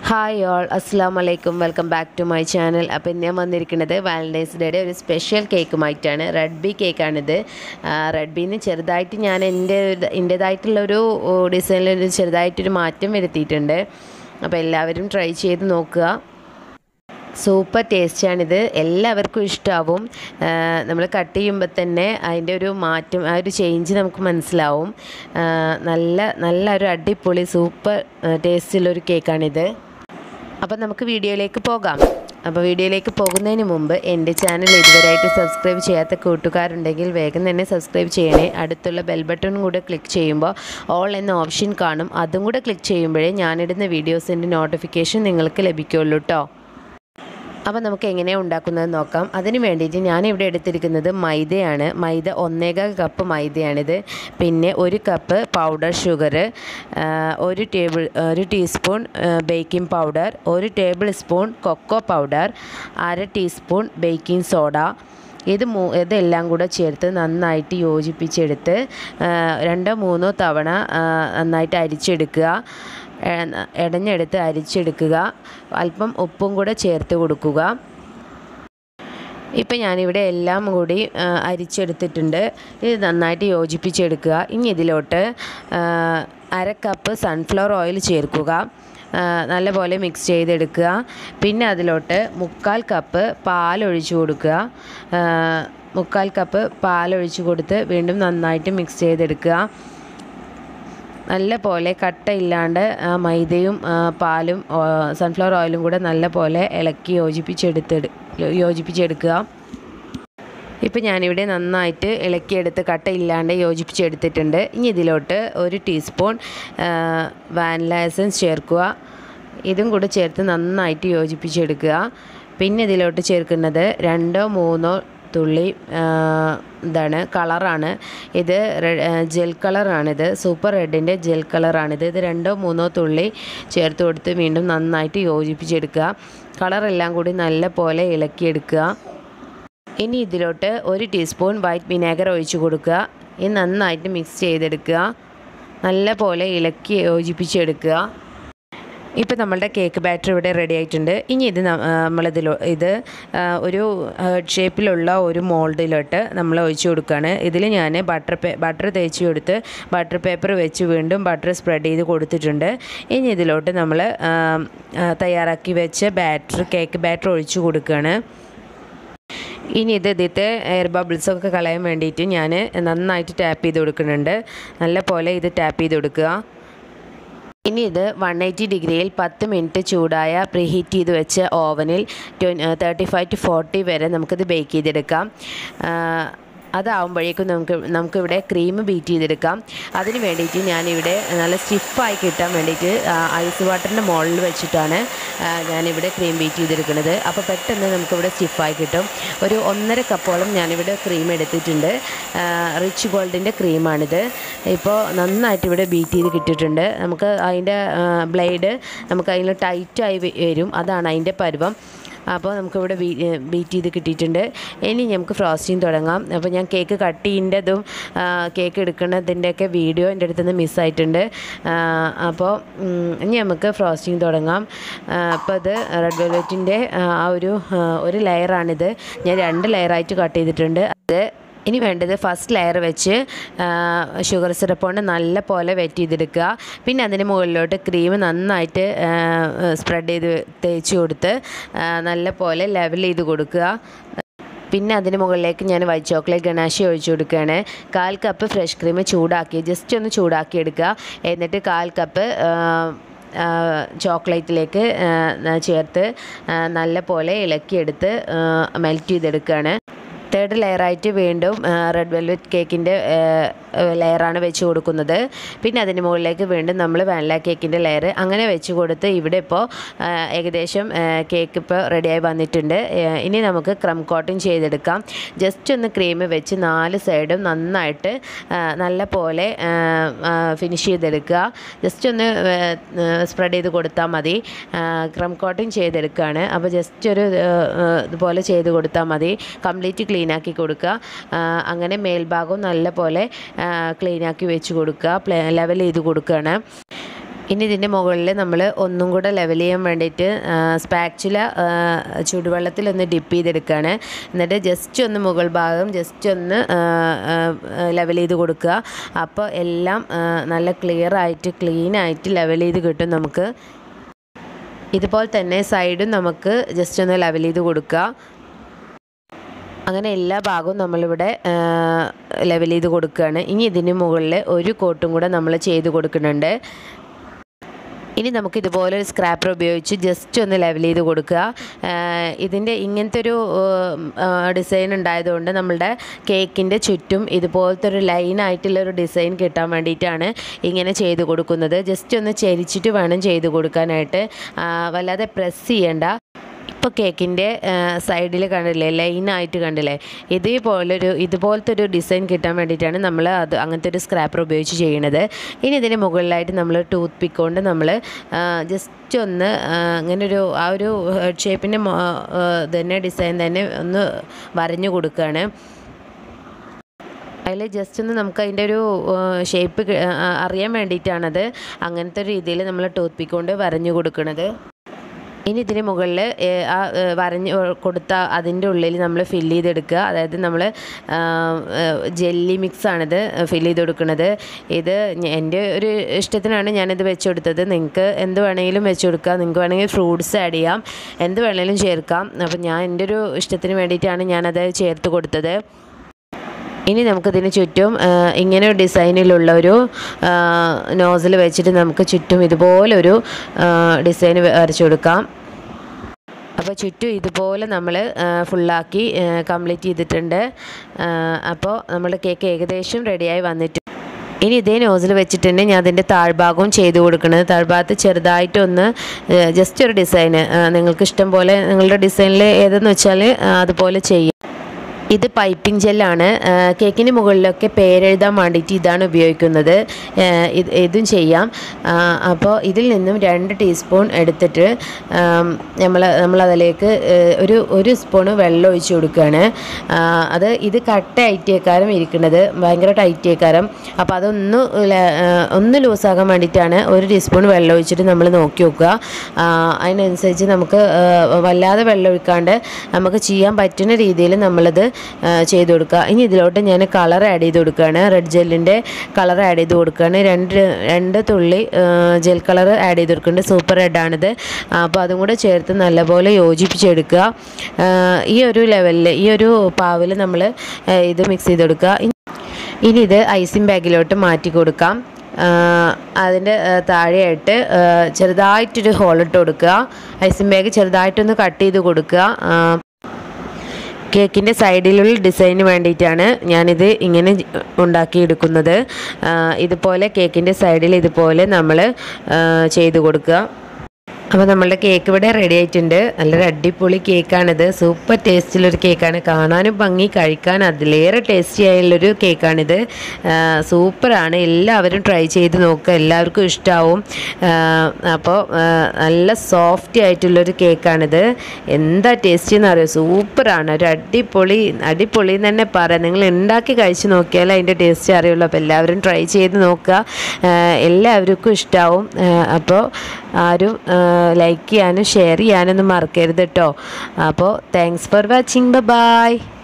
hi all അസ്സാം വലൈക്കും welcome back to my channel അപ്പോൾ ഇന്ന് ഞാൻ വന്നിരിക്കുന്നത് വാലൻറ്റൈൻസ് ഡേയുടെ ഒരു സ്പെഷ്യൽ കേക്കുമായിട്ടാണ് റെഡ് ബി കേക്കാണിത് റെഡ് ബീന്ന് ചെറുതായിട്ട് ഞാൻ എൻ്റെ എൻ്റേതായിട്ടുള്ളൊരു ഡിസൈനിൽ ഒരു ചെറുതായിട്ടൊരു മാറ്റം വരുത്തിയിട്ടുണ്ട് അപ്പോൾ എല്ലാവരും ട്രൈ ചെയ്ത് നോക്കുക സൂപ്പർ ടേസ്റ്റാണിത് എല്ലാവർക്കും ഇഷ്ടമാവും നമ്മൾ കട്ട് ചെയ്യുമ്പോൾ തന്നെ അതിൻ്റെ ഒരു മാറ്റം ആ ഒരു ചേഞ്ച് നമുക്ക് മനസ്സിലാവും ആ, നല്ല നല്ല ഒരു അടിപൊളി സൂപ്പർ ടേസ്റ്റുള്ളൊരു കേക്കാണിത് അപ്പോൾ നമുക്ക് വീഡിയോയിലേക്ക് പോകാം അപ്പോൾ വീഡിയോയിലേക്ക് പോകുന്നതിന് മുമ്പ് എൻ്റെ ചാനൽ ഇതുവരെയായിട്ട് സബ്സ്ക്രൈബ് ചെയ്യാത്ത കൂട്ടുകാരുണ്ടെങ്കിൽ വേഗം തന്നെ സബ്സ്ക്രൈബ് ചെയ്യണേ അടുത്തുള്ള ബെൽ ബട്ടണും കൂടെ ക്ലിക്ക് ചെയ്യുമ്പോൾ ഓൾ എന്ന ഓപ്ഷൻ കാണും അതും കൂടെ ക്ലിക്ക് ചെയ്യുമ്പോഴേ ഞാനിടുന്ന വീഡിയോസിൻ്റെ നോട്ടിഫിക്കേഷൻ നിങ്ങൾക്ക് ലഭിക്കുള്ളൂ കേട്ടോ അപ്പോൾ നമുക്ക് എങ്ങനെയാണ് ഉണ്ടാക്കുന്നത് നോക്കാം അതിന് വേണ്ടിയിട്ട് ഞാനിവിടെ എടുത്തിരിക്കുന്നത് മൈദയാണ് മൈദ ഒന്നേകാൽ കപ്പ് മൈദയാണിത് പിന്നെ ഒരു കപ്പ് പൗഡർ ഷുഗർ ഒരു ടേബിൾ ഒരു ടീസ്പൂൺ ബേക്കിംഗ് പൗഡർ ഒരു ടേബിൾ സ്പൂൺ കൊക്കോ പൗഡർ അര ടീസ്പൂൺ ബേക്കിംഗ് സോഡ ഇത് മൂ ഇതെല്ലാം കൂടെ ചേർത്ത് നന്നായിട്ട് യോജിപ്പിച്ചെടുത്ത് ആ, രണ്ടോ മൂന്നോ തവണ ആ, നന്നായിട്ട് അരിച്ചെടുക്കുക എ- ഇടഞ്ഞെടുത്ത് അരിച്ചെടുക്കുക അല്പം ഉപ്പും കൂടെ ചേർത്ത് കൊടുക്കുക ഇപ്പം ഞാനിവിടെ എല്ലാം കൂടി ആ, അരിച്ചെടുത്തിട്ടുണ്ട് ഇത് നന്നായിട്ട് യോജിപ്പിച്ചെടുക്കുക ഇനി ഇതിലോട്ട് ആ, അര കപ്പ് സൺഫ്ലവർ ഓയിൽ ചേർക്കുക ആ, നല്ലപോലെ മിക്സ് ചെയ്തെടുക്കുക പിന്നെ അതിലോട്ട് മുക്കാൽ കപ്പ് പാലൊഴിച്ച് കൊടുക്കുക ആ, മുക്കാൽ കപ്പ് പാലൊഴിച്ച് കൊടുത്ത് വീണ്ടും നന്നായിട്ട് മിക്സ് ചെയ്തെടുക്കുക നല്ല പോലെ കട്ടയില്ലാണ്ട് ആ മൈദയും ആ, പാലും ആ, സൺഫ്ലവർ ഓയിലും കൂടെ നല്ല പോലെ ഇളക്കി യോജിപ്പിച്ചെടുത്തെടു യോജിപ്പിച്ചെടുക്കുക ഇപ്പം ഞാനിവിടെ നന്നായിട്ട് ഇളക്കിയെടുത്ത് കട്ടയില്ലാണ്ട് യോജിപ്പിച്ചെടുത്തിട്ടുണ്ട് ഇനി ഇതിലോട്ട് ഒരു ടീസ്പൂൺ വാനില എസൻസ് ചേർക്കുക ഇതും കൂടെ ചേർത്ത് നന്നായിട്ട് യോജിപ്പിച്ചെടുക്കുക പിന്നെ ഇതിലോട്ട് ചേർക്കുന്നത് രണ്ടോ മൂന്നോ തുള്ളി ആ, ഇതാണ് കളറാണ് ഇത് റെ- ആ, ജെൽ കളറാണിത് സൂപ്പർ റെഡിൻ്റെ ജെൽ കളറാണിത് ഇത് രണ്ടോ മൂന്നോ തുള്ളി ചേർത്ത് കൊടുത്ത് വീണ്ടും നന്നായിട്ട് യോജിപ്പിച്ചെടുക്കുക കളറെല്ലാം കൂടി നല്ല പോലെ ഇളക്കിയെടുക്കുക ഇനി ഇതിലോട്ട് ഒരു ടീസ്പൂൺ വൈറ്റ് വിനാഗർ ഒഴിച്ച് കൊടുക്കുക ഇത് നന്നായിട്ട് മിക്സ് ചെയ്തെടുക്കുക നല്ല പോലെ ഇളക്കി യോജിപ്പിച്ചെടുക്കുക ഇപ്പോൾ നമ്മളുടെ കേക്ക് ബാറ്റർ ഇവിടെ റെഡി ആയിട്ടുണ്ട് ഇനി ഇത് ന- ആ, നമ്മളിതിലോ ഇത് ആ, ഒരു ഹേർട്ട് ഷേപ്പിലുള്ള ഒരു മോൾഡിലോട്ട് നമ്മൾ ഒഴിച്ചു കൊടുക്കുകയാണ് ഇതിൽ ഞാൻ ബട്ടർ പേ ബട്ടർ തേച്ച് കൊടുത്ത് ബട്ടർ പേപ്പർ വെച്ച് വീണ്ടും ബട്ടർ സ്പ്രെഡ് ചെയ്ത് കൊടുത്തിട്ടുണ്ട് ഇനി ഇതിലോട്ട് നമ്മൾ ആ, ആ, തയ്യാറാക്കി വെച്ച ബാറ്റർ കേക്ക് ബാറ്റർ ഒഴിച്ചു കൊടുക്കുകയാണ് ഇനി ഇത് ഇതിത്തെ എയർ ബബിൾസൊക്കെ കളയാൻ വേണ്ടിയിട്ട് ഞാൻ നന്നായിട്ട് ടാപ്പ് ചെയ്ത് കൊടുക്കുന്നുണ്ട് നല്ല പോലെ ഇത് ടാപ്പ് ചെയ്ത് കൊടുക്കുക ഇനി ഇത് വൺ എയ്റ്റി ഡിഗ്രിയിൽ പത്ത് മിനിറ്റ് ചൂടായ പ്രീഹീറ്റ് ചെയ്ത് വെച്ച ഓവനിൽ തേർട്ടി ഫൈവ് ടു ഫോർട്ടി വരെ നമുക്കിത് ബേക്ക് ചെയ്തെടുക്കാം ആ, അതാവുമ്പോഴേക്കും നമുക്ക് നമുക്കിവിടെ ക്രീം ബീറ്റ് ചെയ്തെടുക്കാം അതിന് വേണ്ടിയിട്ട് ഞാനിവിടെ നല്ല സ്റ്റിഫായി കിട്ടാൻ വേണ്ടിയിട്ട് ഐസ് വാട്ടറിൻ്റെ മുകളിൽ വെച്ചിട്ടാണ് ആ, ഞാനിവിടെ ക്രീം ബീറ്റ് ചെയ്തെടുക്കുന്നത് അപ്പോൾ പെട്ടെന്ന് നമുക്കിവിടെ സ്റ്റിഫായി കിട്ടും ഒരു ഒന്നര കപ്പോളം ഞാനിവിടെ ക്രീം എടുത്തിട്ടുണ്ട് ആ, റിച്ച് ഗോൾഡിൻ്റെ ക്രീമാണിത് ഇപ്പോൾ നന്നായിട്ട് ഇവിടെ ബീറ്റ് ചെയ്ത് കിട്ടിയിട്ടുണ്ട് നമുക്ക് അതിൻ്റെ ബ്ലേഡ് നമുക്ക് അതിൽ ടൈറ്റായി വരും അതാണ് അതിൻ്റെ പരുവം അപ്പോൾ നമുക്കിവിടെ ബീ ബീറ്റ് ചെയ്ത് കിട്ടിയിട്ടുണ്ട് ഇനി നമുക്ക് ഫ്രോസ്റ്റിംഗ് തുടങ്ങാം അപ്പോൾ ഞാൻ കേക്ക് കട്ട് ചെയ്യേണ്ടതും കേക്ക് എടുക്കുന്നതിൻ്റെയൊക്കെ വീഡിയോ എൻ്റെ അടുത്ത് നിന്ന് മിസ്സായിട്ടുണ്ട് അപ്പോൾ ഉം, ഇനി നമുക്ക് ഫ്രോസ്റ്റിംഗ് തുടങ്ങാം അപ്പോൾ ഇത് റെഡ് വെൽവെറ്റിൻ്റെ ആ ഒരു ആ, ഒരു ലെയറാണിത് ഞാൻ രണ്ട് ലെയറായിട്ട് കട്ട് ചെയ്തിട്ടുണ്ട് അത് ഇനി വേണ്ടത് ഫസ്റ്റ് ലെയർ വെച്ച് ഷുഗർ സിറപ്പ് കൊണ്ട് നല്ല പോലെ വെറ്റ് ചെയ്തെടുക്കുക പിന്നെ അതിന് മുകളിലോട്ട് ക്രീം നന്നായിട്ട് സ്പ്രെഡ് ചെയ്ത് തേച്ച് കൊടുത്ത് ആ, നല്ല പോലെ ലെവൽ ചെയ്ത് കൊടുക്കുക പിന്നെ അതിന് മുകളിലേക്ക് ഞാൻ വൈറ്റ് ചോക്ലേറ്റ് ഗണാശി ഒഴിച്ചു കൊടുക്കുകയാണ് കാൽ കപ്പ് ഫ്രഷ് ക്രീം ചൂടാക്കി ജസ്റ്റ് ഒന്ന് ചൂടാക്കി എടുക്കുക എന്നിട്ട് കാൽ കപ്പ് ആ, ആ, ചോക്ലേറ്റിലേക്ക് ആ, ചേർത്ത് ആ, നല്ല പോലെ ഇളക്കിയെടുത്ത് മെൽറ്റ് ചെയ്തെടുക്കുകയാണ് തേർഡ് ലെയറായിട്ട് വീണ്ടും റെഡ് വെൽവെറ്റ് കേക്കിൻ്റെ ലെയറാണ് വെച്ച് കൊടുക്കുന്നത് പിന്നെ അതിന് മുകളിലേക്ക് വീണ്ടും നമ്മൾ വാനില കേക്കിൻ്റെ ലെയർ അങ്ങനെ വെച്ച് കൊടുത്ത് ഇവിടെ ഇപ്പോൾ ഏകദേശം കേക്ക് ഇപ്പോൾ റെഡിയായി വന്നിട്ടുണ്ട് ആ, ഇനി നമുക്ക് ക്രം കോട്ടിങ് ചെയ്തെടുക്കാം ജസ്റ്റ് ഒന്ന് ക്രീം വെച്ച് നാല് സൈഡും നന്നായിട്ട് ആ, നല്ല പോലെ ഫിനിഷ് ചെയ്തെടുക്കുക ജസ്റ്റ് ഒന്ന് സ്പ്രെഡ് ചെയ്ത് കൊടുത്താൽ മതി ക്രം കോട്ടിങ് ചെയ്തെടുക്കുകയാണ് അപ്പോൾ ജസ്റ്റ് ഒരു ആ, ആ, ഇതുപോലെ ചെയ്ത് കൊടുത്താൽ മതി കംപ്ലീറ്റ് ക്ലീൻ ആക്കി കൊടുക്കുക ആ, അങ്ങനെ മേൽഭാഗവും നല്ല പോലെ ക്ലീൻ ആക്കി വെച്ച് കൊടുക്കുക ലെവൽ ചെയ്ത് കൊടുക്കുകയാണ് ഇനി ഇതിൻ്റെ മുകളിൽ നമ്മൾ ഒന്നും കൂടെ ലെവൽ ചെയ്യാൻ വേണ്ടിയിട്ട് സ്പാച്ചുല ചൂടുവെള്ളത്തിലൊന്ന് ഡിപ്പ് ചെയ്തെടുക്കുകയാണ് എന്നിട്ട് ജസ്റ്റ് ഒന്ന് മുകൾ ഭാഗം ജസ്റ്റ് ഒന്ന് ലെവൽ ചെയ്ത് കൊടുക്കുക അപ്പോൾ എല്ലാം ആ, നല്ല ക്ലിയർ ആയിട്ട് ക്ലീൻ ആയിട്ട് ലെവൽ ചെയ്ത് കിട്ടും നമുക്ക് ഇതുപോലെ തന്നെ സൈഡും നമുക്ക് ജസ്റ്റ് ഒന്ന് ലെവൽ ചെയ്ത് കൊടുക്കുക അങ്ങനെ എല്ലാ ഭാഗവും നമ്മളിവിടെ ലെവൽ ചെയ്ത് കൊടുക്കുകയാണ് ഇനി ഇതിന് മുകളിൽ ഒരു കോട്ടും കൂടെ നമ്മൾ ചെയ്ത് കൊടുക്കുന്നുണ്ട് ഇനി നമുക്ക് ഇതുപോലെ ഒരു സ്ക്രാപ്പർ ഉപയോഗിച്ച് ജസ്റ്റ് ഒന്ന് ലെവൽ ചെയ്ത് കൊടുക്കുക ആഹ് ഇതിൻ്റെ ഇങ്ങനത്തെ ഒരു ഡിസൈൻ ഉണ്ടായതുകൊണ്ട് നമ്മളുടെ കേക്കിൻ്റെ ചുറ്റും ഇതുപോലത്തെ ഒരു ലൈനായിട്ടുള്ള ഒരു ഡിസൈൻ കിട്ടാൻ വേണ്ടിയിട്ടാണ് ഇങ്ങനെ ചെയ്ത് കൊടുക്കുന്നത് ജസ്റ്റ് ഒന്ന് ചരിച്ചിട്ട് വേണം ചെയ്ത് കൊടുക്കാനായിട്ട് ആഹ് വല്ലാതെ പ്രസ് ചെയ്യണ്ട ഇപ്പോൾ കേക്കിൻ്റെ സൈഡിൽ കണ്ടില്ലേ ലൈനായിട്ട് കണ്ടില്ലേ ഇതേപോലൊരു ഇതുപോലത്തെ ഒരു ഡിസൈൻ കിട്ടാൻ വേണ്ടിയിട്ടാണ് നമ്മൾ അത് അങ്ങനത്തെ ഒരു സ്ക്രാപ്പർ ഉപയോഗിച്ച് ചെയ്യണത് ഇനി ഇതിന് മുകളിലായിട്ട് നമ്മൾ ടൂത്ത് പിക്ക് കൊണ്ട് നമ്മൾ ജസ്റ്റ് ഒന്ന് ആ, അങ്ങനെ ഒരു ആ ഒരു ഹെഡ് ഷേപ്പിൻ്റെ തന്നെ ഡിസൈൻ തന്നെ ഒന്ന് വരഞ്ഞു കൊടുക്കുകയാണ് അതിൽ ജസ്റ്റ് ഒന്ന് നമുക്ക് അതിൻ്റെ ഒരു ഷേപ്പ് അറിയാൻ വേണ്ടിയിട്ടാണത് അങ്ങനത്തെ ഒരു രീതിയിൽ നമ്മൾ ടൂത്ത് പിക്ക് കൊണ്ട് വരഞ്ഞു കൊടുക്കുന്നത് ഇനി ഇതിന് മുകളിൽ ആ ഏ, വരഞ്ഞ് കൊടുത്ത അതിൻ്റെ ഉള്ളിൽ നമ്മൾ ഫില്ല് ചെയ്തെടുക്കുക അതായത് നമ്മൾ ജെല്ലി മിക്സാണിത് ഫില്ല് ചെയ്ത് കൊടുക്കുന്നത് ഇത് ഞ- എൻ്റെ ഒരു ഇഷ്ടത്തിനാണ് ഞാനിത് വെച്ച് കൊടുത്തത് നിങ്ങൾക്ക് എന്ത് വേണമെങ്കിലും വെച്ച് കൊടുക്കാം നിങ്ങൾക്ക് വേണമെങ്കിൽ ഫ്രൂട്ട്സ് ആഡ് ചെയ്യാം എന്ത് വേണമെങ്കിലും ചേർക്കാം അപ്പം ഞാൻ എൻ്റെ ഒരു ഇഷ്ടത്തിന് വേണ്ടിയിട്ടാണ് ഞാനത് ചേർത്ത് കൊടുത്തത് ഇനി നമുക്കിതിന് ചുറ്റും ആ, ഇങ്ങനെ ഒരു ഡിസൈനിലുള്ള ഒരു നോസിൽ വെച്ചിട്ട് നമുക്ക് ചുറ്റും ഇതുപോലൊരു ഡിസൈൻ വരച്ചു കൊടുക്കാം അപ്പോൾ ചുറ്റും ഇതുപോലെ നമ്മൾ ഫുള്ളാക്കി കംപ്ലീറ്റ് ചെയ്തിട്ടുണ്ട് അപ്പോൾ നമ്മുടെ കേക്ക് ഏകദേശം റെഡിയായി വന്നിട്ടുണ്ട് ഇനി ഇതേ നോസിൽ വെച്ചിട്ട് തന്നെ ഞാൻ അതിൻ്റെ താഴ്ഭാഗവും ചെയ്ത് കൊടുക്കുന്നത് താഴ്ഭാഗത്ത് ചെറുതായിട്ടൊന്ന് ജസ്റ്റ് ഒരു ഡിസൈന് നിങ്ങൾക്ക് ഇഷ്ടം പോലെ നിങ്ങളുടെ ഡിസൈനിൽ ഏതെന്ന് വെച്ചാൽ ആ, അതുപോലെ ചെയ്യാം ഇത് പൈപ്പിംഗ് ജെല്ലാണ് ആ, കേക്കിന് മുകളിലൊക്കെ പേരെഴുതാൻ വേണ്ടിയിട്ട് ഇതാണ് ഉപയോഗിക്കുന്നത് ആ, ഇത് ഇതും ചെയ്യാം ആ, അപ്പോൾ ഇതിൽ നിന്നും രണ്ട് ടീസ്പൂൺ എടുത്തിട്ട് നമ്മൾ നമ്മളതിലേക്ക് ആ, ഒരു ഒരു സ്പൂണ് വെള്ളം ഒഴിച്ച് കൊടുക്കുകയാണ് ആ, അത് ഇത് കട്ട അയറ്റിയേക്കാരം ഇരിക്കുന്നത് ഭയങ്കര ടൈറ്റിയേക്കാരം അപ്പോൾ അതൊന്ന് ല- ആ, ഒന്ന് ലൂസാകാൻ വേണ്ടിയിട്ടാണ് ഒരു ടീസ്പൂൺ വെള്ളം ഒഴിച്ചിട്ട് നമ്മൾ നോക്കി നോക്കുക ആ, അതിനനുസരിച്ച് നമുക്ക് ആ, വല്ലാതെ വെള്ളം ഒഴിക്കാണ്ട് നമുക്ക് ചെയ്യാൻ പറ്റുന്ന രീതിയിൽ നമ്മളത് ആ, ചെയ്ത് കൊടുക്കുക ഇനി ഇതിലോട്ട് ഞാൻ കളർ ആഡ് ചെയ്ത് കൊടുക്കുകയാണ് റെഡ് ജെല്ലിൻ്റെ കളർ ആഡ് ചെയ്ത് കൊടുക്കുകയാണ് രണ്ട് രണ്ട് തുള്ളി ജെൽ കളർ ആഡ് ചെയ്ത് കൊടുക്കുന്നുണ്ട് സൂപ്പർ റെഡാണിത് അപ്പോൾ അതും കൂടെ ചേർത്ത് നല്ലപോലെ യോജിപ്പിച്ചെടുക്കുക ആ, ഈ ഒരു ലെവലിൽ ഈ ഒരു പാവിൽ നമ്മൾ ഇത് മിക്സ് ചെയ്ത് കൊടുക്കുക ഇനി- ഇനി ഇത് ഐസിങ് ബാഗിലോട്ട് മാറ്റി കൊടുക്കാം അതിൻ്റെ താഴെയായിട്ട് ആ, ചെറുതായിട്ടൊരു ഹോളിട്ട് കൊടുക്കുക ഐസിങ് ബാഗ് ചെറുതായിട്ടൊന്ന് കട്ട് ചെയ്ത് കൊടുക്കുക ആ, കേക്കിൻ്റെ സൈഡിലുള്ള ഡിസൈന് വേണ്ടിയിട്ടാണ് ഞാനിത് ഇങ്ങനെ ജ- ഉണ്ടാക്കിയെടുക്കുന്നത് ആ, ഇതുപോലെ കേക്കിൻ്റെ സൈഡിൽ ഇതുപോലെ നമ്മൾ ചെയ്ത് കൊടുക്കുക അപ്പോൾ നമ്മളുടെ കേക്ക് ഇവിടെ റെഡി ആയിട്ടുണ്ട് നല്ലൊരു അടിപൊളി കേക്കാണിത് സൂപ്പർ ടേസ്റ്റിലൊരു കേക്കാണ് കാണാനും ഭംഗി കഴിക്കാൻ അതിലേറെ ടേസ്റ്റി ആയുള്ളൊരു കേക്കാണിത് ആ, സൂപ്പറാണ് എല്ലാവരും ട്രൈ ചെയ്ത് നോക്കുക എല്ലാവർക്കും ഇഷ്ടമാവും അപ്പോൾ നല്ല സോഫ്റ്റ് ആയിട്ടുള്ളൊരു കേക്കാണിത് എന്താ ടേസ്റ്റി എന്ന് അറിയോ സൂപ്പറാണ് ഒരു അടിപൊളി അടിപൊളി എന്ന് തന്നെ പറയാം നിങ്ങൾ ഉണ്ടാക്കി കഴിച്ച് നോക്കിയാൽ അതിൻ്റെ ടേസ്റ്റ് അറിയുള്ളൂ അപ്പോൾ എല്ലാവരും ട്രൈ ചെയ്ത് നോക്കുക ആ, എല്ലാവർക്കും ഇഷ്ടമാവും അപ്പോൾ ആരും ലൈക്ക് ചെയ്യാനും ഷെയർ ചെയ്യാനൊന്നും മറക്കരുത് കേട്ടോ അപ്പോൾ താങ്ക്സ് ഫോർ വാച്ചിങ് ബൈ